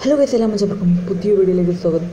hello guys എല്ലാം മച്ചവർക്കും പുതിയ വീഡിയോയിലേക്ക് സ്വാഗതം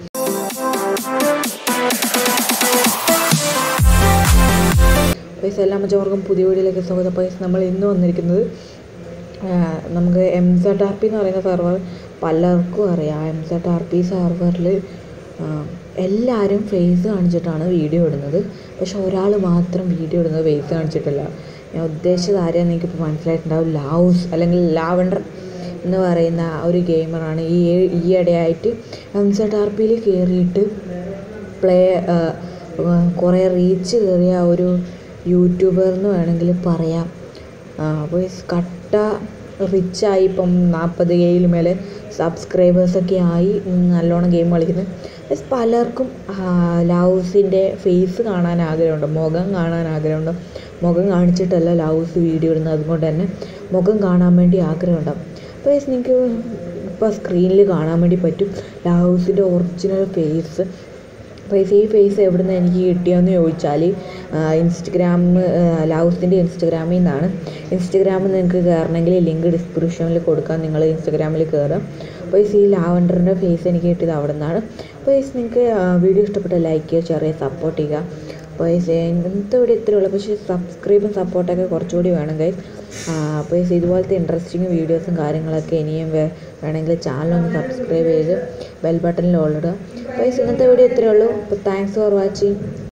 ഗൈസ് എല്ലാം മച്ചവർക്കും പുതിയ വീഡിയോയിലേക്ക് സ്വാഗതം ഗൈസ് നമ്മൾ ഇന്ന് വന്നിരിക്കുന്നത് ആ, നമുക്ക് എം സെഡ് ആർ പി എന്ന് പറയുന്ന സെർവർ പലർക്കും അറിയാം എം സെഡ് ആർ പി സെർവറിൽ എല്ലാവരും ഫേസ് കാണിച്ചിട്ടാണ് വീഡിയോ ഇടുന്നത് പക്ഷെ ഒരാൾ മാത്രം വീഡിയോ ഇടുന്നത് ഫേസ് കാണിച്ചിട്ടില്ല ഞാൻ ഉദ്ദേശിച്ചത് ആരെയാണെന്ന് എനിക്കിപ്പോൾ മനസ്സിലായിട്ടുണ്ടാവും ലാവുസ് അല്ലെങ്കിൽ ലാവണ്ടർ എന്ന് പറയുന്ന ആ ഒരു ഗെയിമറാണ് ഈ ഈ ഇടയായിട്ട് എം സെഡ് ആർ പിയിൽ കയറിയിട്ട് പ്ലേ കുറേ റീച്ച് കയറിയ ഒരു യൂട്യൂബർ എന്ന് വേണമെങ്കിൽ പറയാം അപ്പോൾ കട്ട റിച്ചായി ഇപ്പം നാൽപ്പത് കെയിൽ മേലെ സബ്സ്ക്രൈബേഴ്സൊക്കെ ആയി നല്ലോണം ഗെയിം കളിക്കുന്നത് Guys, പലർക്കും ലൗസിൻ്റെ ഫേസ് കാണാൻ ആഗ്രഹമുണ്ട് മുഖം കാണാൻ ആഗ്രഹമുണ്ട് മുഖം കാണിച്ചിട്ടല്ല ലൗസ് വീഡിയോ ഇടുന്നത് അതുകൊണ്ട് തന്നെ മുഖം കാണാൻ വേണ്ടി ആഗ്രഹമുണ്ടാകും അപ്പോൾ നിങ്ങൾക്ക് ഇപ്പോൾ സ്ക്രീനിൽ കാണാൻ വേണ്ടി പറ്റും ലൗസിൻ്റെ ഒറിജിനൽ ഫേസ് ഫേസ് ഈ ഫേസ് എവിടെ നിന്ന് എനിക്ക് കിട്ടിയെന്ന് ചോദിച്ചാൽ ഇൻസ്റ്റഗ്രാം ലൗസിൻ്റെ ഇൻസ്റ്റഗ്രാമിൽ നിന്നാണ് ഇൻസ്റ്റഗ്രാമിൽ നിങ്ങൾക്ക് കയറണമെങ്കിൽ ലിങ്ക് ഡിസ്ക്രിപ്ഷനിൽ കൊടുക്കാം നിങ്ങൾ ഇൻസ്റ്റഗ്രാമിൽ കയറാം അപ്പോൾ ഈ ലാവണ്ടറിൻ്റെ ഫേസ് എനിക്ക് കിട്ടിയത് അവിടെ നിന്നാണ് അപ്പോൾ നിങ്ങൾക്ക് വീഡിയോ ഇഷ്ടപ്പെട്ട ലൈക്ക് ചെയ്യുക ഷെയർ ചെയ്യുക സപ്പോർട്ട് ചെയ്യുക അപ്പോൾ ഇന്നത്തെ വീഡിയോ ഇത്രയേ ഉള്ളൂ പക്ഷേ സബ്സ്ക്രൈബും സപ്പോർട്ടൊക്കെ കുറച്ചുകൂടി വേണം ഗൈസ് അപ്പോൾ ഇതുപോലത്തെ ഇൻട്രസ്റ്റിംഗ് വീഡിയോസും കാര്യങ്ങളൊക്കെ ഇനിയും വേ- വേണമെങ്കിൽ ചാനലൊന്ന് സബ്സ്ക്രൈബ് ചെയ്ത് ബെൽ ബട്ടണിൽ ഓളിടുക അപ്പോൾ ഇന്നത്തെ വീഡിയോ ഇത്രയേ ഉള്ളൂ അപ്പോൾ താങ്ക്സ് ഫോർ വാച്ചിങ്